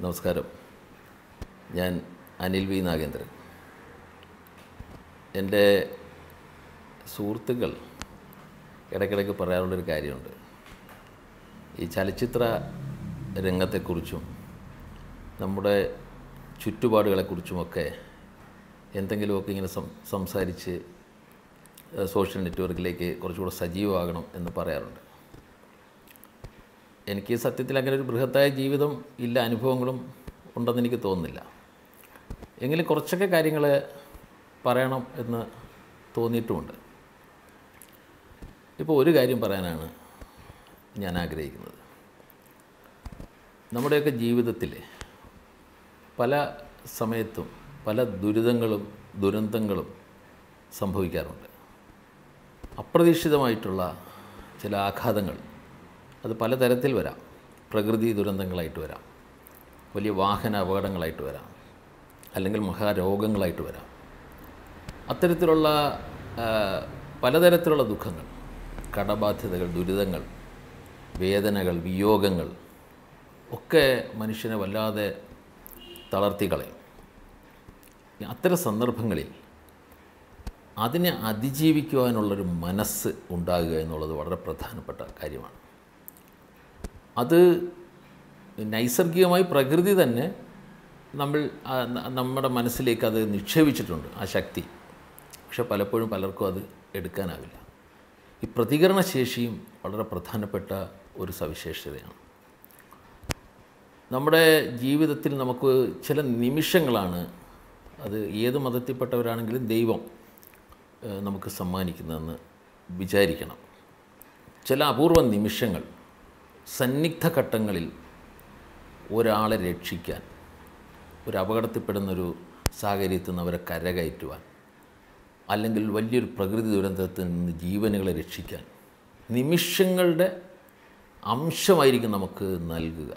നമസ്കാരം ഞാൻ അനിൽ വി നാഗേന്ദ്രൻ എൻ്റെ സുഹൃത്തുക്കൾ ഇടയ്ക്കിടയ്ക്ക് പറയാറുള്ളൊരു കാര്യമുണ്ട് ഈ ചലച്ചിത്ര രംഗത്തെക്കുറിച്ചും നമ്മുടെ ചുറ്റുപാടുകളെക്കുറിച്ചുമൊക്കെ എന്തെങ്കിലുമൊക്കെ ഇങ്ങനെ സം സംസാരിച്ച് ഏഹ്, സോഷ്യൽ നെറ്റ്വർക്കിലേക്ക് കുറച്ചുകൂടെ സജീവമാകണം എന്ന് പറയാറുണ്ട് എനിക്ക് സത്യത്തിൽ അങ്ങനെ ഒരു ബൃഹത്തായ ജീവിതം ഇല്ല അനുഭവങ്ങളും ഉണ്ടെന്ന് എനിക്ക് തോന്നുന്നില്ല എങ്കിലും കുറച്ചൊക്കെ കാര്യങ്ങൾ പറയണം എന്ന് തോന്നിയിട്ടുമുണ്ട് ഇപ്പോൾ ഒരു കാര്യം പറയാനാണ് ഞാൻ ആഗ്രഹിക്കുന്നത് നമ്മുടെയൊക്കെ ജീവിതത്തിൽ പല സമയത്തും പല ദുരിതങ്ങളും ദുരന്തങ്ങളും സംഭവിക്കാറുണ്ട് അപ്രതീക്ഷിതമായിട്ടുള്ള ചില ആഘാതങ്ങൾ അത് പലതരത്തിൽ വരാം പ്രകൃതി ദുരന്തങ്ങളായിട്ട് വരാം വലിയ വാഹന അപകടങ്ങളായിട്ട് വരാം അല്ലെങ്കിൽ മഹാരോഗങ്ങളായിട്ട് വരാം അത്തരത്തിലുള്ള ആ, പലതരത്തിലുള്ള ദുഃഖങ്ങൾ കടബാധ്യതകൾ ദുരിതങ്ങൾ വേദനകൾ വിയോഗങ്ങൾ ഒക്കെ മനുഷ്യനെ വല്ലാതെ തളർത്തിക്കളയും അത്തരം സന്ദർഭങ്ങളിൽ അതിനെ അതിജീവിക്കുവാനുള്ളൊരു മനസ്സ് ഉണ്ടാകുക എന്നുള്ളത് വളരെ പ്രധാനപ്പെട്ട കാര്യമാണ് അത് നൈസർഗികമായി പ്രകൃതി തന്നെ നമ്മൾ ആ, ന- നമ്മുടെ മനസ്സിലേക്ക് അത് നിക്ഷേപിച്ചിട്ടുണ്ട് ആ ശക്തി പക്ഷെ പലപ്പോഴും പലർക്കും അത് എടുക്കാനാവില്ല ഈ പ്രതികരണശേഷിയും വളരെ പ്രധാനപ്പെട്ട ഒരു സവിശേഷതയാണ് നമ്മുടെ ജീവിതത്തിൽ നമുക്ക് ചില നിമിഷങ്ങളാണ് അത് ഏത് മതത്തിൽപ്പെട്ടവരാണെങ്കിലും ദൈവം ഏഹ്, നമുക്ക് സമ്മാനിക്കുന്നതെന്ന് വിചാരിക്കണം ചില അപൂർവ നിമിഷങ്ങൾ സന്നിഗ്ധ ഘട്ടങ്ങളിൽ ഒരാളെ രക്ഷിക്കാൻ ഒരു അപകടത്തിൽപ്പെടുന്നൊരു സാഹചര്യത്തിൽ നിന്ന് അവരെ കരകയറ്റുവാൻ അല്ലെങ്കിൽ വലിയൊരു പ്രകൃതി ദുരന്തത്തിൽ നിന്ന് ജീവനുകളെ രക്ഷിക്കാൻ നിമിഷങ്ങളുടെ അംശമായിരിക്കും നമുക്ക് നൽകുക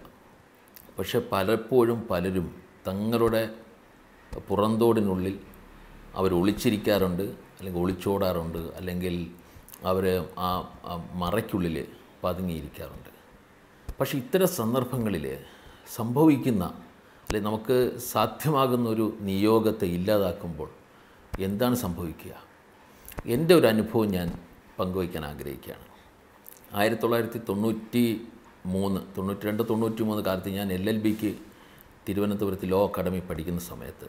പക്ഷെ പലപ്പോഴും പലരും തങ്ങളുടെ പുറന്തോടിനുള്ളിൽ അവർ ഒളിച്ചിരിക്കാറുണ്ട് അല്ലെങ്കിൽ ഒളിച്ചോടാറുണ്ട് അല്ലെങ്കിൽ അവർ ആ ആ മറയ്ക്കുള്ളിൽ പതുങ്ങിയിരിക്കാറുണ്ട് പക്ഷേ ഇത്തരം സന്ദർഭങ്ങളിൽ സംഭവിക്കുന്ന അല്ലെങ്കിൽ നമുക്ക് സാധ്യമാകുന്ന ഒരു നിയോഗത്തെ ഇല്ലാതാക്കുമ്പോൾ എന്താണ് സംഭവിക്കുക എൻ്റെ ഒരു അനുഭവം ഞാൻ പങ്കുവയ്ക്കാൻ ആഗ്രഹിക്കുകയാണ് ആയിരത്തി തൊള്ളായിരത്തി തൊണ്ണൂറ്റി മൂന്ന് തൊണ്ണൂറ്റി രണ്ട് തൊണ്ണൂറ്റി മൂന്ന് കാലത്ത് ഞാൻ എൽ എൽ ബിക്ക് തിരുവനന്തപുരത്ത് ലോ അക്കാഡമി പഠിക്കുന്ന സമയത്ത്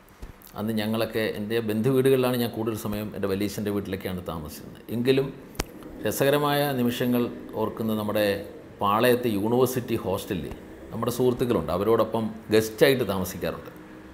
അന്ന് ഞങ്ങളൊക്കെ എൻ്റെ ബന്ധുവീടുകളിലാണ് ഞാൻ കൂടുതൽ സമയം എൻ്റെ വലിയച്ഛൻ്റെ വീട്ടിലൊക്കെയാണ് താമസിക്കുന്നത് എങ്കിലും രസകരമായ നിമിഷങ്ങൾ ഓർക്കുന്ന നമ്മുടെ പാളയത്തെ യൂണിവേഴ്സിറ്റി ഹോസ്റ്റലിൽ നമ്മുടെ സുഹൃത്തുക്കളുണ്ട് അവരോടൊപ്പം ഗസ്റ്റായിട്ട് താമസിക്കാറുണ്ട്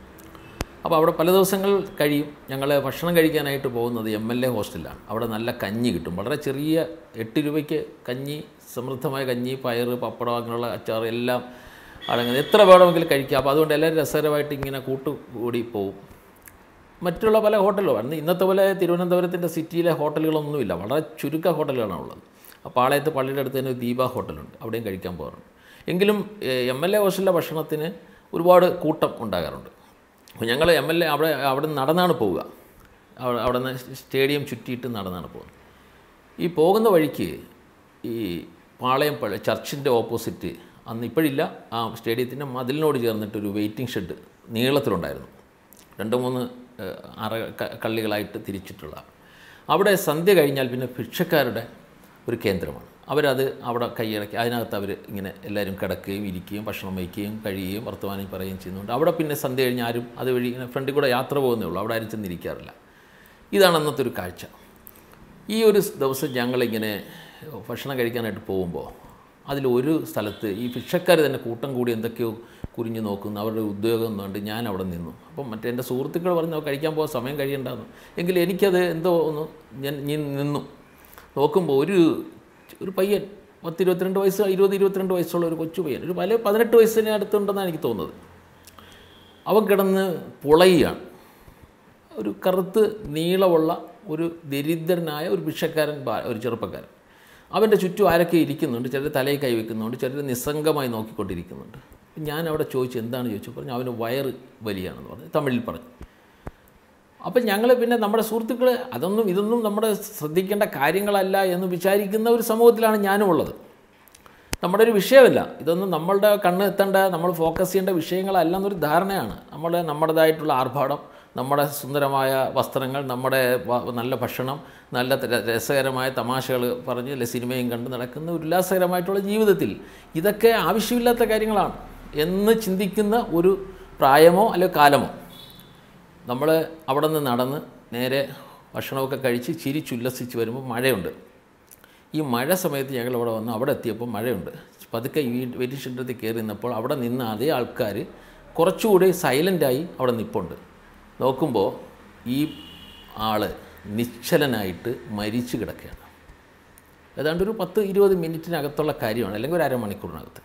അപ്പോൾ അവിടെ പല ദിവസങ്ങൾ കഴിയും ഞങ്ങൾ ഭക്ഷണം കഴിക്കാനായിട്ട് പോകുന്നത് എം എൽ എ ഹോസ്റ്റലിലാണ് അവിടെ നല്ല കഞ്ഞി കിട്ടും വളരെ ചെറിയ എട്ട് രൂപയ്ക്ക് കഞ്ഞി സമൃദ്ധമായ കഞ്ഞി പയർ പപ്പടം അങ്ങനെയുള്ള അച്ചാർ എല്ലാം അടങ്ങുന്നത് എത്ര വേണമെങ്കിലും കഴിക്കാം അപ്പോൾ അതുകൊണ്ട് എല്ലാവരും രസകരമായിട്ട് ഇങ്ങനെ കൂട്ടുകൂടി പോവും മറ്റുള്ള പല ഹോട്ടലുകളും അന്ന് ഇന്നത്തെ പോലെ തിരുവനന്തപുരത്തിൻ്റെ സിറ്റിയിലെ ഹോട്ടലുകളൊന്നുമില്ല വളരെ ചുരുക്ക ഹോട്ടലുകളാണ് ഉള്ളത് ആ പാളയത്ത് പള്ളിയുടെ അടുത്ത് തന്നെ ഒരു ദീപ ഹോട്ടലുണ്ട് അവിടെയും കഴിക്കാൻ പോകാറുണ്ട് എങ്കിലും എം എൽ എ ഹോസ്റ്റലിലെ ഭക്ഷണത്തിന് ഒരുപാട് കൂട്ടം ഉണ്ടാകാറുണ്ട് അപ്പോൾ ഞങ്ങൾ എം എൽ എ അവിടെ അവിടെ നടന്നാണ് പോവുക അവിടെ അവിടെ നിന്ന് സ്റ്റേഡിയം ചുറ്റിയിട്ട് നടന്നാണ് പോകുന്നത് ഈ പോകുന്ന വഴിക്ക് ഈ പാളയം പള്ളി ചർച്ചിൻ്റെ ഓപ്പോസിറ്റ് അന്ന് ഇപ്പോഴില്ല ആ സ്റ്റേഡിയത്തിൻ്റെ മതിലിനോട് ചേർന്നിട്ടൊരു വെയിറ്റിംഗ് ഷെഡ് നീളത്തിലുണ്ടായിരുന്നു രണ്ട് മൂന്ന് ഏഹ്, അറ ക- കള്ളികളായിട്ട് തിരിച്ചിട്ടുള്ള അവിടെ സന്ധ്യ കഴിഞ്ഞാൽ പിന്നെ ഭിക്ഷക്കാരുടെ ഒരു കേന്ദ്രമാണ് അവരത് അവിടെ കൈയടക്കി അതിനകത്ത് അവർ ഇങ്ങനെ എല്ലാവരും കിടക്കുകയും ഇരിക്കുകയും ഭക്ഷണം വയ്ക്കുകയും കഴിയുകയും വർത്തമാനം പറയുകയും ചെയ്യുന്നുണ്ട് അവിടെ പിന്നെ സന്ധ്യ കഴിഞ്ഞ് ആരും അതുവഴി ഇങ്ങനെ ഫ്രണ്ടിൽ കൂടെ യാത്ര പോകുന്നേ ഉള്ളൂ അവിടെ ആരും ചെന്നിരിക്കാറില്ല ഇതാണ് അന്നത്തെ ഒരു കാഴ്ച ഈ ഒരു ദിവസം ഞങ്ങളിങ്ങനെ ഭക്ഷണം കഴിക്കാനായിട്ട് പോകുമ്പോൾ അതിലൊരു സ്ഥലത്ത് ഈ ഭിക്ഷക്കാർ തന്നെ കൂട്ടം കൂടി എന്തൊക്കെയോ കുരിഞ്ഞു നോക്കുന്നു അവരുടെ ഉദ്യോഗം എന്നുകൊണ്ട് ഞാൻ അവിടെ നിന്നു അപ്പം മറ്റേ എൻ്റെ സുഹൃത്തുക്കൾ പറഞ്ഞു കഴിക്കാൻ പോകാൻ സമയം കഴിയണ്ടെന്ന് എങ്കിലും എനിക്കത് എന്തോ ഒന്ന് ഞാൻ ഞാൻ നിന്നു നോക്കുമ്പോൾ ഒരു ഒരു പയ്യൻ പത്ത് ഇരുപത്തിരണ്ട് വയസ്സ് ഇരുപത് ഇരുപത്തിരണ്ട് വയസ്സുള്ള ഒരു കൊച്ചു പയ്യൻ ഒരു പല പതിനെട്ട് വയസ്സിന് അടുത്തുണ്ടെന്നാണ് എനിക്ക് തോന്നുന്നത് അവൻ കിടന്ന് പുളയുകയാണ് ഒരു കറുത്ത് നീളമുള്ള ഒരു ദരിദ്രനായ ഒരു ഭിക്ഷക്കാരൻ ബാ- ഒരു ചെറുപ്പക്കാരൻ അവൻ്റെ ചുറ്റും ആരൊക്കെ ഇരിക്കുന്നുണ്ട് ചിലർ തലയിൽ കൈവയ്ക്കുന്നുണ്ട് ചിലർ നിസ്സംഗമായി നോക്കിക്കൊണ്ടിരിക്കുന്നുണ്ട് ഞാൻ അവിടെ ചോദിച്ചു എന്താണ് ചോദിച്ചു പറഞ്ഞു അവന് വയറ് വലിയാണെന്ന് പറഞ്ഞു തമിഴിൽ പറഞ്ഞു അപ്പം ഞങ്ങൾ പിന്നെ നമ്മുടെ സുഹൃത്തുക്കൾ അതൊന്നും ഇതൊന്നും നമ്മുടെ ശ്രദ്ധിക്കേണ്ട കാര്യങ്ങളല്ല എന്ന് വിചാരിക്കുന്ന ഒരു സമൂഹത്തിലാണ് ഞാനും ഉള്ളത് നമ്മുടെ ഒരു വിഷയമല്ല ഇതൊന്നും നമ്മളുടെ കണ്ണ് എത്തേണ്ട നമ്മൾ ഫോക്കസ് ചെയ്യേണ്ട വിഷയങ്ങളല്ല എന്നൊരു ധാരണയാണ് നമ്മുടെ നമ്മുടേതായിട്ടുള്ള ആർഭാടം നമ്മുടെ സുന്ദരമായ വസ്ത്രങ്ങൾ നമ്മുടെ വ- നല്ല ഭക്ഷണം നല്ല ര- രസകരമായ തമാശകൾ പറഞ്ഞ് അല്ലെ സിനിമയും കണ്ട് നടക്കുന്ന ഉല്ലാസകരമായിട്ടുള്ള ജീവിതത്തിൽ ഇതൊക്കെ ആവശ്യമില്ലാത്ത കാര്യങ്ങളാണ് എന്ന് ചിന്തിക്കുന്ന ഒരു പ്രായമോ അല്ലെങ്കിൽ കാലമോ നമ്മൾ അവിടെ നിന്ന് നടന്ന് നേരെ ഭക്ഷണമൊക്കെ കഴിച്ച് ചിരിച്ചുല്ലസിച്ച് വരുമ്പോൾ മഴയുണ്ട് ഈ മഴ സമയത്ത് ഞങ്ങൾ അവിടെ വന്ന് അവിടെ എത്തിയപ്പോൾ മഴയുണ്ട് പതുക്കെ ഈ വെയിറ്റിംഗ് ഷെഡിൽ കയറി നിന്നപ്പോൾ അവിടെ നിന്ന് അതേ ആൾക്കാർ കുറച്ചുകൂടി സൈലൻ്റായി അവിടെ നിൽപ്പുണ്ട് നോക്കുമ്പോൾ ഈ ആൾ നിശ്ചലനായിട്ട് മരിച്ചു കിടക്കുകയാണ് ഏതാണ്ട് ഒരു പത്ത് ഇരുപത് മിനിറ്റിനകത്തുള്ള കാര്യമാണ് അല്ലെങ്കിൽ ഒരു അരമണിക്കൂറിനകത്ത്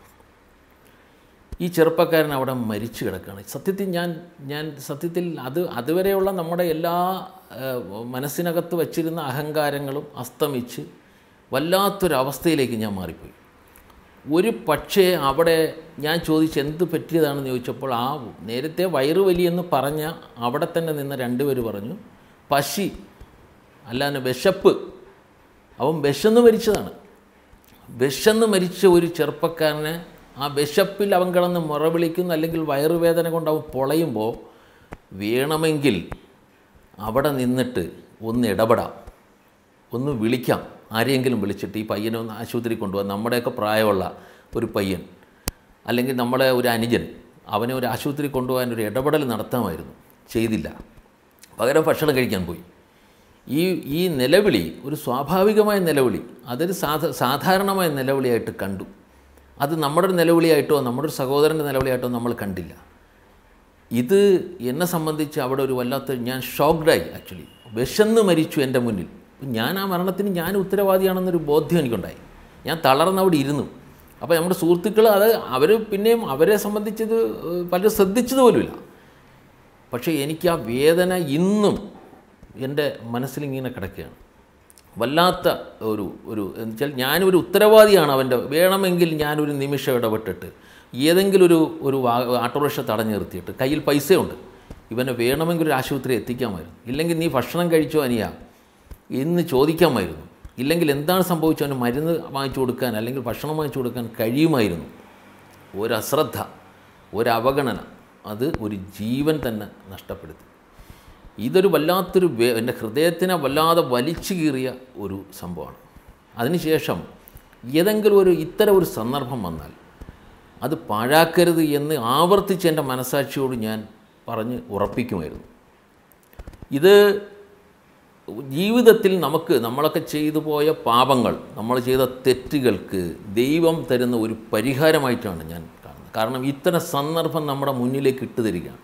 ഈ ചെറുപ്പക്കാരൻ അവിടെ മരിച്ചു കിടക്കുകയാണ് സത്യത്തിൽ ഞാൻ ഞാൻ സത്യത്തിൽ അത് അതുവരെയുള്ള നമ്മുടെ എല്ലാ ഏഹ്, മനസ്സിനകത്ത് വച്ചിരുന്ന അഹങ്കാരങ്ങളും അസ്തമിച്ച് വല്ലാത്തൊരവസ്ഥയിലേക്ക് ഞാൻ മാറിപ്പോയി ഒരു പക്ഷേ അവിടെ ഞാൻ ചോദിച്ച് എന്ത് പറ്റിയതാണെന്ന് ചോദിച്ചപ്പോൾ ആ നേരത്തെ വയറ് വലിയെന്ന് പറഞ്ഞ അവിടെ തന്നെ നിന്ന് രണ്ടുപേർ പറഞ്ഞു പശി അല്ലാതെ വിശപ്പ് അവൻ വിശന്ന് മരിച്ചതാണ് വിശന്ന് മരിച്ച ഒരു ചെറുപ്പക്കാരനെ ആ വിശപ്പിൽ അവൻ കിടന്ന് മുറവിളിക്കുന്നു അല്ലെങ്കിൽ വയറുവേദന കൊണ്ട് അവൻ പൊളയുമ്പോൾ വേണമെങ്കിൽ അവിടെ നിന്നിട്ട് ഒന്ന് ഇടപെടാം ഒന്ന് വിളിക്കാം ആരെയെങ്കിലും വിളിച്ചിട്ട് ഈ പയ്യനെ ഒന്ന് ആശുപത്രി കൊണ്ടുപോകാം നമ്മുടെയൊക്കെ പ്രായമുള്ള ഒരു പയ്യൻ അല്ലെങ്കിൽ നമ്മുടെ ഒരു അനുജൻ അവനെ ഒരു ആശുപത്രി കൊണ്ടുപോകാൻ ഒരു ഇടപെടൽ നടത്താമായിരുന്നു ചെയ്തില്ല പകരം ഭക്ഷണം കഴിക്കാൻ പോയി ഈ ഈ നിലവിളി ഒരു സ്വാഭാവികമായ നിലവിളി അതൊരു സാധ സാധാരണമായ നിലവിളിയായിട്ട് കണ്ടു അത് നമ്മുടെ ഒരു നിലവിളിയായിട്ടോ നമ്മുടെ ഒരു സഹോദരൻ്റെ നിലവിളിയായിട്ടോ നമ്മൾ കണ്ടില്ല ഇത് എന്നെ സംബന്ധിച്ച് അവിടെ ഒരു വല്ലാത്ത ഞാൻ ഷോക്ക്ഡായി ആക്ച്വലി വിശന്ന് മരിച്ചു എൻ്റെ മുന്നിൽ ഞാൻ ആ മരണത്തിന് ഞാൻ ഉത്തരവാദിയാണെന്നൊരു ബോധ്യം എനിക്കുണ്ടായി ഞാൻ തളർന്ന് അവിടെ ഇരുന്നു അപ്പോൾ നമ്മുടെ സുഹൃത്തുക്കൾ അത് അവർ പിന്നെയും അവരെ സംബന്ധിച്ചത് ഏഹ്, പലരും ശ്രദ്ധിച്ചത് പോലുമില്ല പക്ഷേ എനിക്ക് ആ വേദന ഇന്നും എൻ്റെ മനസ്സിലിങ്ങനെ കിടക്കുകയാണ് വല്ലാത്ത ഒരു ഒരു എന്നുവെച്ചാൽ ഞാനൊരു ഉത്തരവാദിയാണ് അവൻ്റെ വേണമെങ്കിൽ ഞാനൊരു നിമിഷം ഇടപെട്ടിട്ട് ഏതെങ്കിലും ഒരു ഒരു വാ- ഓട്ടോറിക്ഷ തടഞ്ഞു നിർത്തിയിട്ട് കയ്യിൽ പൈസയുണ്ട് ഇവനെ വേണമെങ്കിൽ ഒരു ആശുപത്രി എത്തിക്കാമായിരുന്നു ഇല്ലെങ്കിൽ നീ ഭക്ഷണം കഴിച്ചോ അനിയ എന്ന് ചോദിക്കാമായിരുന്നു ഇല്ലെങ്കിൽ എന്താണ് സംഭവിച്ചത് അവന് മരുന്ന് വാങ്ങിച്ചു കൊടുക്കാൻ അല്ലെങ്കിൽ ഭക്ഷണം വാങ്ങിച്ചു കൊടുക്കാൻ കഴിയുമായിരുന്നു ഒരു അശ്രദ്ധ ഒരു അവഗണന അത് ഒരു ജീവൻ തന്നെ നഷ്ടപ്പെടുത്തി ഇതൊരു വല്ലാത്തൊരു വേ എൻ്റെ ഹൃദയത്തിനെ വല്ലാതെ വലിച്ചു കീറിയ ഒരു സംഭവമാണ് അതിനുശേഷം ഏതെങ്കിലും ഒരു ഇത്തരം ഒരു സന്ദർഭം വന്നാൽ അത് പാഴാക്കരുത് എന്ന് ആവർത്തിച്ച് എൻ്റെ മനസാക്ഷിയോട് ഞാൻ പറഞ്ഞ് ഉറപ്പിക്കുമായിരുന്നു ഇത് ജീവിതത്തിൽ നമുക്ക് നമ്മളൊക്കെ ചെയ്തു പോയ പാപങ്ങൾ നമ്മൾ ചെയ്ത തെറ്റുകൾക്ക് ദൈവം തരുന്ന ഒരു പരിഹാരമായിട്ടാണ് ഞാൻ കാണുന്നത് കാരണം ഇത്തരം സന്ദർഭം നമ്മുടെ മുന്നിലേക്ക് ഇട്ടു തരികയാണ്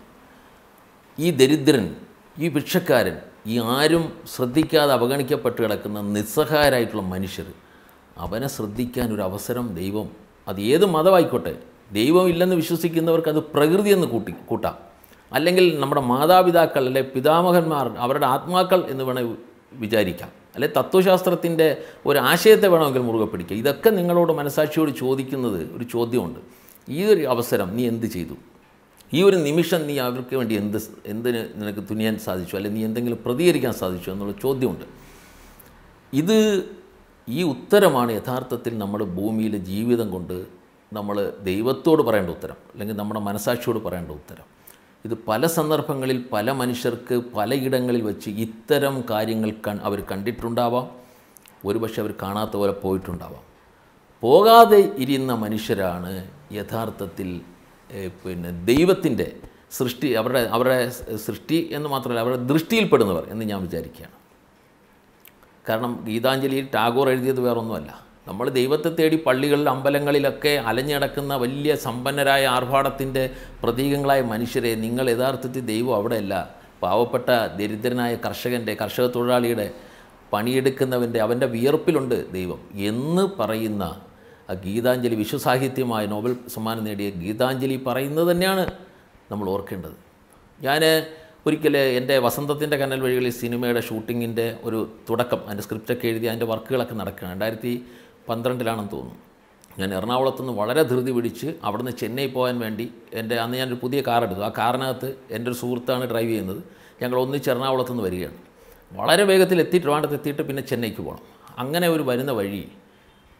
ഈ ദരിദ്രൻ ഈ ഭിക്ഷക്കാരൻ ഈ ആരും ശ്രദ്ധിക്കാതെ അവഗണിക്കപ്പെട്ട് കിടക്കുന്ന നിസ്സഹായരായിട്ടുള്ള മനുഷ്യർ അവനെ ശ്രദ്ധിക്കാൻ ഒരു അവസരം ദൈവം അത് ഏത് മതമായിക്കോട്ടെ ദൈവം ഇല്ലെന്ന് വിശ്വസിക്കുന്നവർക്ക് അത് പ്രകൃതി എന്ന് കൂട്ടി കൂട്ടാം അല്ലെങ്കിൽ നമ്മുടെ മാതാപിതാക്കൾ അല്ലെ പിതാമഹന്മാർ അവരുടെ ആത്മാക്കൾ എന്ന് വേണേൽ വിചാരിക്കാം അല്ലെ തത്വശാസ്ത്രത്തിൻ്റെ ഒരു ആശയത്തെ വേണമെങ്കിൽ മുറുകെ പിടിക്കുക ഇതൊക്കെ നിങ്ങളോട് മനസാക്ഷിയോട് ചോദിക്കുന്നത് ഒരു ചോദ്യമുണ്ട് ഈ ഒരു അവസരം നീ എന്ത് ചെയ്തു ഈ ഒരു നിമിഷം നീ അവർക്ക് വേണ്ടി എന്ത് സ്- എന്തിന് നിനക്ക് തുനിയാൻ സാധിച്ചു അല്ലെങ്കിൽ നീ എന്തെങ്കിലും പ്രതികരിക്കാൻ സാധിച്ചു എന്നുള്ള ചോദ്യമുണ്ട് ഇത് ഈ ഉത്തരമാണ് യഥാർത്ഥത്തിൽ നമ്മുടെ ഭൂമിയിലെ ജീവിതം കൊണ്ട് നമ്മൾ ദൈവത്തോട് പറയേണ്ട ഉത്തരം അല്ലെങ്കിൽ നമ്മുടെ മനസാക്ഷിയോട് പറയേണ്ട ഉത്തരം ഇത് പല സന്ദർഭങ്ങളിൽ പല മനുഷ്യർക്ക് പലയിടങ്ങളിൽ വെച്ച് ഇത്തരം കാര്യങ്ങൾ കൺ അവർ കണ്ടിട്ടുണ്ടാവാം ഒരുപക്ഷെ അവർ കാണാത്ത പോലെ പോയിട്ടുണ്ടാവാം പോകാതെ ഇരുന്ന മനുഷ്യരാണ് യഥാർത്ഥത്തിൽ ഏഹ്, പിന്നെ ദൈവത്തിൻ്റെ സൃഷ്ടി അവരുടെ അവരുടെ സൃഷ്ടി എന്ന് മാത്രമല്ല അവരുടെ ദൃഷ്ടിയിൽപ്പെടുന്നവർ എന്ന് ഞാൻ വിചാരിക്കുകയാണ് കാരണം ഗീതാഞ്ജലിയിൽ ടാഗോർ എഴുതിയത് വേറൊന്നുമല്ല നമ്മൾ ദൈവത്തെ തേടി പള്ളികളിൽ അമ്പലങ്ങളിലൊക്കെ അലഞ്ഞടക്കുന്ന വലിയ സമ്പന്നരായ ആർഭാടത്തിൻ്റെ പ്രതീകങ്ങളായ മനുഷ്യരെ നിങ്ങൾ യഥാർത്ഥത്തിൽ ദൈവം അവിടെയല്ല പാവപ്പെട്ട ദരിദ്രനായ കർഷകൻ്റെ കർഷക തൊഴിലാളിയുടെ പണിയെടുക്കുന്നവൻ്റെ അവൻ്റെ വിയർപ്പിലുണ്ട് ദൈവം എന്ന് പറയുന്ന ആ ഗീതാഞ്ജലി വിശ്വസാഹിത്യമായ നോബൽ സമ്മാനം നേടിയ ഗീതാഞ്ജലി പറയുന്നത് തന്നെയാണ് നമ്മൾ ഓർക്കേണ്ടത് ഞാൻ ഒരിക്കൽ എൻ്റെ വസന്തത്തിൻ്റെ കനൽ വഴികളിൽ സിനിമയുടെ ഷൂട്ടിങ്ങിൻ്റെ ഒരു തുടക്കം അതിൻ്റെ സ്ക്രിപ്റ്റൊക്കെ എഴുതി അതിൻ്റെ വർക്കുകളൊക്കെ നടക്കുകയാണ് രണ്ടായിരത്തി പന്ത്രണ്ടിലാണെന്ന് തോന്നുന്നു ഞാൻ എറണാകുളത്ത് നിന്ന് വളരെ ധൃതി പിടിച്ച് അവിടുന്ന് ചെന്നൈ പോകാൻ വേണ്ടി എൻ്റെ അന്ന് ഞാനൊരു പുതിയ കാർ എടുത്തു ആ കാറിനകത്ത് എൻ്റെ ഒരു സുഹൃത്താണ് ഡ്രൈവ് ചെയ്യുന്നത് ഞങ്ങൾ ഒന്നിച്ച് എറണാകുളത്ത് നിന്ന് വരികയാണ് വളരെ വേഗത്തിൽ എത്തി ട്രിവാൻഡത്ത് എത്തിയിട്ട് പിന്നെ ചെന്നൈക്ക് പോകണം അങ്ങനെ ഒരു വരുന്ന വഴി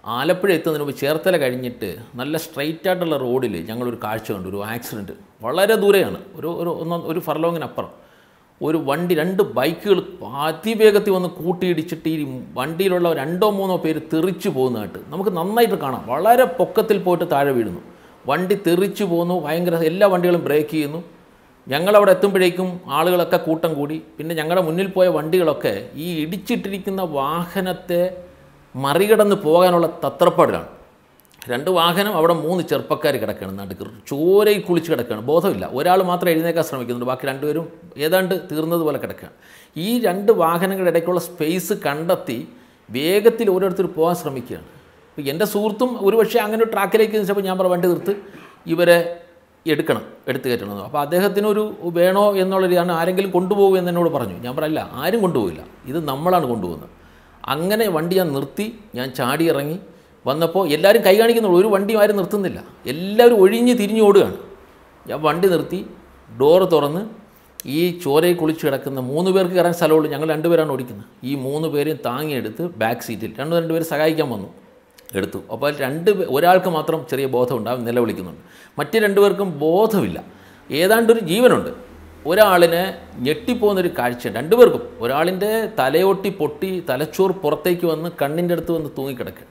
ആലപ്പുഴ എത്തുന്നതിന് മുമ്പ് ചേർത്തല കഴിഞ്ഞിട്ട് നല്ല സ്ട്രൈറ്റ് ആയിട്ടുള്ള റോഡിൽ ഞങ്ങളൊരു കാഴ്ച കണ്ടു ഒരു ആക്സിഡൻറ്റ് വളരെ ദൂരെയാണ് ഒരു ഒരു ഒന്നോ ഒരു ഫർലോങ്ങിനപ്പുറം ഒരു വണ്ടി രണ്ട് ബൈക്കുകൾ അതിവേഗത്തിൽ വന്ന് കൂട്ടിയിടിച്ചിട്ട് ഈ വണ്ടിയിലുള്ള രണ്ടോ മൂന്നോ പേര് തെറിച്ചു പോകുന്നതായിട്ട് നമുക്ക് നന്നായിട്ട് കാണാം വളരെ പൊക്കത്തിൽ പോയിട്ട് താഴെ വീഴുന്നു വണ്ടി തെറിച്ചു പോകുന്നു ഭയങ്കര എല്ലാ വണ്ടികളും ബ്രേക്ക് ചെയ്യുന്നു ഞങ്ങളവിടെ എത്തുമ്പോഴേക്കും ആളുകളൊക്കെ കൂട്ടം കൂടി പിന്നെ ഞങ്ങളുടെ മുന്നിൽ പോയ വണ്ടികളൊക്കെ ഈ ഇടിച്ചിട്ടിരിക്കുന്ന വാഹനത്തെ മറികടന്ന് പോകാനുള്ള തത്രപ്പാടിലാണ് രണ്ട് വാഹനം അവിടെ മൂന്ന് ചെറുപ്പക്കാർ കിടക്കുകയാണ് നടുക്ക് ചോരയിൽ കുളിച്ച് കിടക്കുകയാണ് ബോധമില്ല ഒരാൾ മാത്രം എഴുന്നേക്കാൻ ശ്രമിക്കുന്നുണ്ട് ബാക്കി രണ്ടുപേരും ഏതാണ്ട് തീർന്നതുപോലെ കിടക്കുകയാണ് ഈ രണ്ട് വാഹനങ്ങളുടെ ഇടയ്ക്കുള്ള സ്പേസ് കണ്ടെത്തി വേഗത്തിൽ ഓരോരുത്തർ പോകാൻ ശ്രമിക്കുകയാണ് ഇപ്പോൾ എൻ്റെ സുഹൃത്തും ഒരുപക്ഷെ അങ്ങനെ ഒരു ട്രാക്കിലേക്ക് വെച്ചപ്പോൾ ഞാൻ പറ വണ്ടി നിർത്ത് ഇവരെ എടുക്കണം എടുത്തു കയറ്റണം അപ്പോൾ അദ്ദേഹത്തിനൊരു വേണോ എന്നുള്ളൊരിതാണ് ആരെങ്കിലും കൊണ്ടുപോകും എന്ന് എന്നോട് പറഞ്ഞു ഞാൻ പറയല്ല ആരും കൊണ്ടുപോകില്ല ഇത് നമ്മളാണ് കൊണ്ടുപോകുന്നത് അങ്ങനെ വണ്ടി ഞാൻ നിർത്തി ഞാൻ ചാടി ഇറങ്ങി വന്നപ്പോൾ എല്ലാവരും കൈ കാണിക്കുന്നുള്ളൂ ഒരു വണ്ടിയും ആരും നിർത്തുന്നില്ല എല്ലാവരും ഒഴിഞ്ഞ് തിരിഞ്ഞ് ഓടുകയാണ് ഞാൻ വണ്ടി നിർത്തി ഡോറ് തുറന്ന് ഈ ചോരയിൽ കുളിച്ച് കിടക്കുന്ന മൂന്ന് പേർക്ക് കയറാൻ സ്ഥലമുള്ളൂ ഞങ്ങൾ രണ്ടുപേരാണ് ഓടിക്കുന്നത് ഈ മൂന്ന് പേരെയും താങ്ങിയെടുത്ത് ബാക്ക് സീറ്റിൽ രണ്ട് രണ്ടുപേര് സഹായിക്കാൻ വന്നു എടുത്തു അപ്പോൾ രണ്ട് പേ- ഒരാൾക്ക് മാത്രം ചെറിയ ബോധമുണ്ട് അവൻ നിലവിളിക്കുന്നുണ്ട് മറ്റു രണ്ടുപേർക്കും ബോധമില്ല ഏതാണ്ടൊരു ജീവനുണ്ട് ഒരാളിനെ ഞെട്ടിപ്പോകുന്നൊരു കാഴ്ച രണ്ടുപേർക്കും ഒരാളിൻ്റെ തലയൊട്ടി പൊട്ടി തലച്ചോർ പുറത്തേക്ക് വന്ന് കണ്ണിൻ്റെ അടുത്ത് വന്ന് തൂങ്ങിക്കിടക്കുക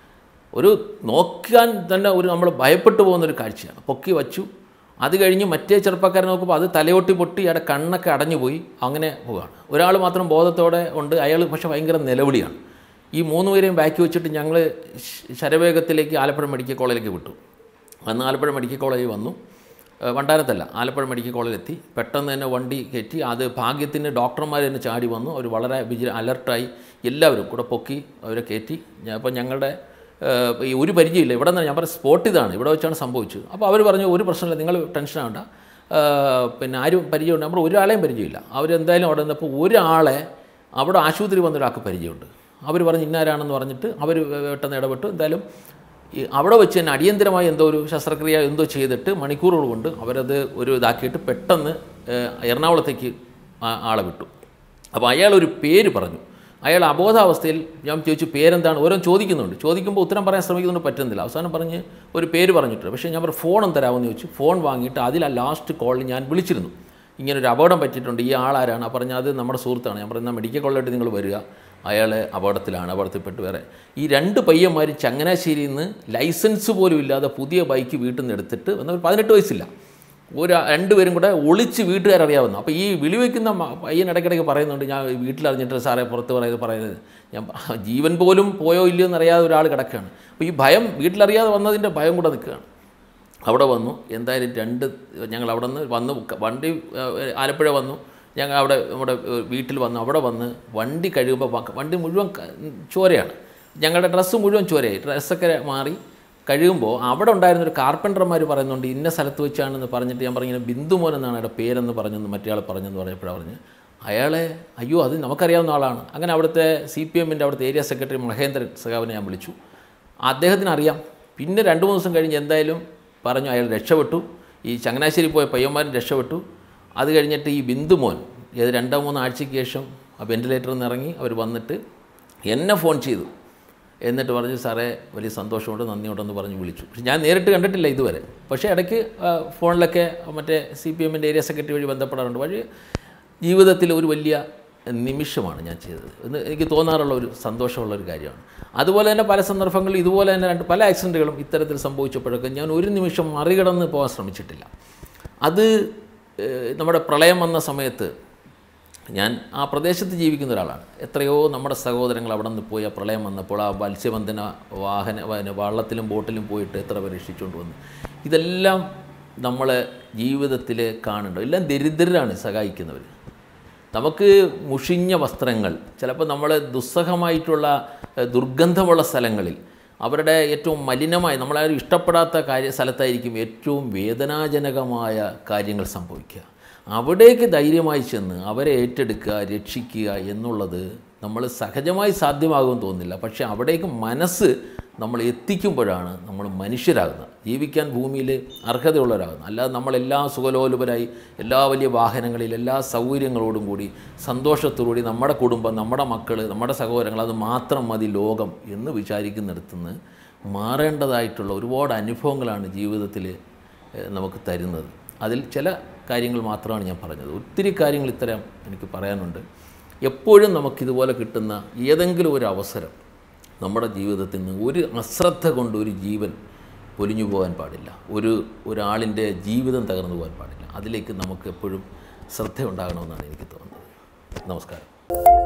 ഒരു നോക്കാൻ തന്നെ ഒരു നമ്മൾ ഭയപ്പെട്ടു പോകുന്നൊരു കാഴ്ചയാണ് പൊക്കി വച്ചു അത് കഴിഞ്ഞ് മറ്റേ ചെറുപ്പക്കാരൻ നോക്കുമ്പോൾ അത് തലയൊട്ടി പൊട്ടി അയാളുടെ കണ്ണൊക്കെ അടഞ്ഞു പോയി അങ്ങനെ പോവുകയാണ് ഒരാൾ മാത്രം ബോധത്തോടെ ഉണ്ട് അയാൾ പക്ഷേ ഭയങ്കര നിലവിളിയാണ് ഈ മൂന്ന് പേരെയും ബാക്കി വെച്ചിട്ട് ഞങ്ങൾ ശരവേഗത്തിലേക്ക് ആലപ്പുഴ മെഡിക്കൽ കോളേജിലേക്ക് വിട്ടു അന്ന് ആലപ്പുഴ മെഡിക്കൽ കോളേജിൽ വന്നു ഏഹ് വണ്ടാരത്തല്ല ആലപ്പുഴ മെഡിക്കൽ കോളേജിലെത്തി പെട്ടെന്ന് തന്നെ വണ്ടി കയറ്റി അത് ഭാഗ്യത്തിന് ഡോക്ടർമാർ തന്നെ ചാടി വന്നു അവർ വളരെ വിജി അലർട്ടായി എല്ലാവരും കൂടെ പൊക്കി അവരെ കയറ്റി ഞാൻ അപ്പോൾ ഞങ്ങളുടെ ഏഹ്, ഈ ഒരു പരിചയമില്ല ഇവിടെ നിന്ന് ഞാൻ പറഞ്ഞ സ്പോട്ട് ഇതാണ് ഇവിടെ വെച്ചാണ് സംഭവിച്ചത് അപ്പോൾ അവർ പറഞ്ഞു ഒരു പ്രശ്നമില്ല നിങ്ങൾ ടെൻഷൻ ആവണ്ട ഏഹ്, പിന്നെ ആരും പരിചയമുണ്ട് നമ്മൾ ഒരാളെയും പരിചയമില്ല അവരെന്തായാലും അവിടെ നിന്നപ്പോൾ ഒരാളെ അവിടെ ആശുപത്രി വന്ന ഒരാൾക്ക് പരിചയമുണ്ട് അവർ പറഞ്ഞ് ഇന്നാരാണെന്ന് പറഞ്ഞിട്ട് അവർ പെട്ടെന്ന് ഇടപെട്ടു എന്തായാലും ഈ അവിടെ വെച്ച് തന്നെ അടിയന്തരമായി എന്തോ ഒരു ശസ്ത്രക്രിയ എന്തോ ചെയ്തിട്ട് മണിക്കൂറുകൾ കൊണ്ട് അവരത് ഒരു ഇതാക്കിയിട്ട് പെട്ടെന്ന് ഏഹ്, എറണാകുളത്തേക്ക് ആ- ആളെ വിട്ടു അപ്പോൾ അയാൾ ഒരു പേര് പറഞ്ഞു അയാൾ അബോധാവസ്ഥയിൽ ഞാൻ ചോദിച്ചു പേരെന്താണ് ഓരോ ചോദിക്കുന്നുണ്ട് ചോദിക്കുമ്പോൾ ഉത്തരം പറയാൻ ശ്രമിക്കുന്നുണ്ട് പറ്റുന്നില്ല അവസാനം പറഞ്ഞ് ഒരു പേര് പറഞ്ഞിട്ടുണ്ട് പക്ഷേ ഞാൻ പറഞ്ഞു ഫോണും തരാമെന്ന് ചോദിച്ചു ഫോൺ വാങ്ങിയിട്ട് അതിൽ ആ ലാസ്റ്റ് കോളിൽ ഞാൻ വിളിച്ചിരുന്നു ഇങ്ങനെ ഒരു അപകടം പറ്റിയിട്ടുണ്ട് ഈ ആളാരാണ് അപ്പോൾ പറഞ്ഞാൽ അത് നമ്മുടെ സുഹൃത്താണ് ഞാൻ പറഞ്ഞാൽ മെഡിക്കൽ കോളേജിൽ നിങ്ങൾ വരിക അയാൾ അപകടത്തിലാണ് അപകടത്തിൽപ്പെട്ട് വേറെ ഈ രണ്ട് പയ്യന്മാർ ചങ്ങനാശ്ശേരിയിൽ നിന്ന് ലൈസൻസ് പോലും ഇല്ലാതെ പുതിയ ബൈക്ക് വീട്ടിൽ നിന്ന് എടുത്തിട്ട് എന്നാൽ ഒരു പതിനെട്ട് വയസ്സില്ല ഒരു രണ്ടുപേരും കൂടെ ഒളിച്ച് വീട്ടുകാരറിയാവുന്നു അപ്പോൾ ഈ വിളിവെക്കുന്ന മ- പയ്യൻ ഇടയ്ക്കിടയ്ക്ക് പറയുന്നുണ്ട് ഞാൻ വീട്ടിലറിഞ്ഞിട്ട് സാറേ പുറത്ത് പറയുന്നത് പറയുന്നത് ഞാൻ പ- ജീവൻ പോലും പോയോ ഇല്ലയോ എന്നറിയാതെ ഒരാൾ കിടക്കുകയാണ് അപ്പോൾ ഈ ഭയം വീട്ടിലറിയാതെ വന്നതിൻ്റെ ഭയം കൂടെ നിൽക്കുകയാണ് അവിടെ വന്നു എന്തായാലും രണ്ട് ഞങ്ങൾ അവിടെ നിന്ന് വന്ന് ക- വണ്ടി ഏഹ്, ആലപ്പുഴ വന്നു ഞങ്ങൾ അവിടെ നമ്മുടെ ഏഹ്, വീട്ടിൽ വന്നു അവിടെ വന്ന് വണ്ടി കഴിയുമ്പോൾ വ- വണ്ടി മുഴുവൻ ക- ചോരയാണ് ഞങ്ങളുടെ ഡ്രസ്സ് മുഴുവൻ ചോരയായി ഡ്രസ്സൊക്കെ മാറി കഴിയുമ്പോൾ അവിടെ ഉണ്ടായിരുന്ന ഒരു കാർപ്പൻറ്റർമാർ പറയുന്നുണ്ട് ഇന്ന സ്ഥലത്ത് വെച്ചാണെന്ന് പറഞ്ഞിട്ട് ഞാൻ പറഞ്ഞിങ്ങനെ ബിന്ദുമോൻ എന്നാണ് അയാളുടെ പേരെന്ന് പറഞ്ഞെന്ന് മറ്റേ ആൾ പറഞ്ഞെന്ന് പറഞ്ഞപ്പോഴാണ് പറഞ്ഞ് അയാളെ അയ്യോ അത് നമുക്കറിയാവുന്ന ആളാണ് അങ്ങനെ അവിടുത്തെ സി പി എമ്മിൻ്റെ അവിടുത്തെ ഏരിയ സെക്രട്ടറി മഹേന്ദ്രൻ സഖാവിനെ ഞാൻ വിളിച്ചു അദ്ദേഹത്തിന് അറിയാം പിന്നെ രണ്ട് മൂന്ന് ദിവസം കഴിഞ്ഞ് എന്തായാലും പറഞ്ഞു അയാൾ രക്ഷപ്പെട്ടു ഈ ചങ്ങനാശ്ശേരി പോയ പയ്യന്മാരൻ രക്ഷപ്പെട്ടു അത് കഴിഞ്ഞിട്ട് ഈ ബിന്ദുമോൻ ഏത് രണ്ടോ മൂന്നോ ആഴ്ചയ്ക്ക് ശേഷം ആ വെൻറ്റിലേറ്ററിൽ നിന്ന് ഇറങ്ങി അവർ വന്നിട്ട് എന്നെ ഫോൺ ചെയ്തു എന്നിട്ട് പറഞ്ഞു സാറേ വലിയ സന്തോഷമുണ്ട് നന്ദിയുണ്ടെന്ന് പറഞ്ഞ് വിളിച്ചു പക്ഷെ ഞാൻ നേരിട്ട് കണ്ടിട്ടില്ല ഇതുവരെ പക്ഷേ ഇടയ്ക്ക് ആ, ഫോണിലൊക്കെ മറ്റേ സി പി എമ്മിൻ്റെ ഏരിയ സെക്രട്ടറി വഴി ബന്ധപ്പെടാറുണ്ട് വഴി ജീവിതത്തിൽ ഒരു വലിയ നിമിഷമാണ് ഞാൻ ചെയ്തത് എന്ന് എനിക്ക് തോന്നാറുള്ള ഒരു സന്തോഷമുള്ള ഒരു കാര്യമാണ് അതുപോലെ തന്നെ പല സന്ദർഭങ്ങളിൽ ഇതുപോലെ തന്നെ രണ്ട് പല ആക്സിഡൻറ്റുകളും ഇത്തരത്തിൽ സംഭവിച്ചപ്പോഴൊക്കെ ഞാൻ ഒരു നിമിഷം മറികടന്ന് പോകാൻ ശ്രമിച്ചിട്ടില്ല അത് ഏഹ്, നമ്മുടെ പ്രളയം വന്ന സമയത്ത് ഞാൻ ആ പ്രദേശത്ത് ജീവിക്കുന്ന ഒരാളാണ് എത്രയോ നമ്മുടെ സഹോദരങ്ങൾ അവിടെ നിന്ന് പോയി ആ പ്രളയം വന്നപ്പോൾ ആ മത്സ്യബന്ധന വാഹന പിന്നെ വള്ളത്തിലും ബോട്ടിലും പോയിട്ട് എത്ര പേര് രക്ഷിച്ചുകൊണ്ട് വന്നു ഇതെല്ലാം നമ്മൾ ജീവിതത്തിൽ കാണുന്നുണ്ട് എല്ലാം ദരിദ്രരാണ് സഹായിക്കുന്നവർ നമുക്ക് മുഷിഞ്ഞ വസ്ത്രങ്ങൾ ചിലപ്പോൾ നമ്മൾ ദുസ്സഹമായിട്ടുള്ള ഏഹ്, ദുർഗന്ധമുള്ള സ്ഥലങ്ങളിൽ അവരുടെ ഏറ്റവും മലിനമായ നമ്മളാരും ഇഷ്ടപ്പെടാത്ത കാര്യ സ്ഥലത്തായിരിക്കും ഏറ്റവും വേദനാജനകമായ കാര്യങ്ങൾ സംഭവിക്കുക അവിടേക്ക് ധൈര്യമായി ചെന്ന് അവരെ ഏറ്റെടുക്കുക രക്ഷിക്കുക എന്നുള്ളത് നമ്മൾ സഹജമായി സാധ്യമാകുമെന്ന് തോന്നുന്നില്ല പക്ഷേ അവിടേക്ക് മനസ്സ് നമ്മൾ എത്തിക്കുമ്പോഴാണ് നമ്മൾ മനുഷ്യരാകുന്നത് ജീവിക്കാൻ ഭൂമിയിൽ അർഹതയുള്ളവരാകുന്നത് അല്ലാതെ നമ്മളെല്ലാ സുഖലോലുപരായി എല്ലാ വലിയ വാഹനങ്ങളിൽ എല്ലാ സൗകര്യങ്ങളോടും കൂടി സന്തോഷത്തോടുകൂടി നമ്മുടെ കുടുംബം നമ്മുടെ മക്കൾ നമ്മുടെ സഹോദരങ്ങൾ അത് മാത്രം മതി ലോകം എന്ന് വിചാരിക്കുന്നിടത്തുനിന്ന് മാറേണ്ടതായിട്ടുള്ള ഒരുപാട് അനുഭവങ്ങളാണ് ജീവിതത്തിൽ ഏഹ്, നമുക്ക് തരുന്നത് അതിൽ ചില കാര്യങ്ങൾ മാത്രമാണ് ഞാൻ പറഞ്ഞത് ഒത്തിരി കാര്യങ്ങൾ ഇത്തരം എനിക്ക് പറയാനുണ്ട് എപ്പോഴും നമുക്കിതുപോലെ കിട്ടുന്ന ഏതെങ്കിലും ഒരു അവസരം നമ്മുടെ ജീവിതത്തിൽ നിന്ന് ഒരു അശ്രദ്ധ കൊണ്ട് ഒരു ജീവൻ പൊലിഞ്ഞു പോകാൻ പാടില്ല ഒരു ഒരാളിൻ്റെ ജീവിതം തകർന്നു പോകാൻ പാടില്ല അതിലേക്ക് നമുക്ക് എപ്പോഴും ശ്രദ്ധയുണ്ടാകണമെന്നാണ് എനിക്ക് തോന്നുന്നത് നമസ്കാരം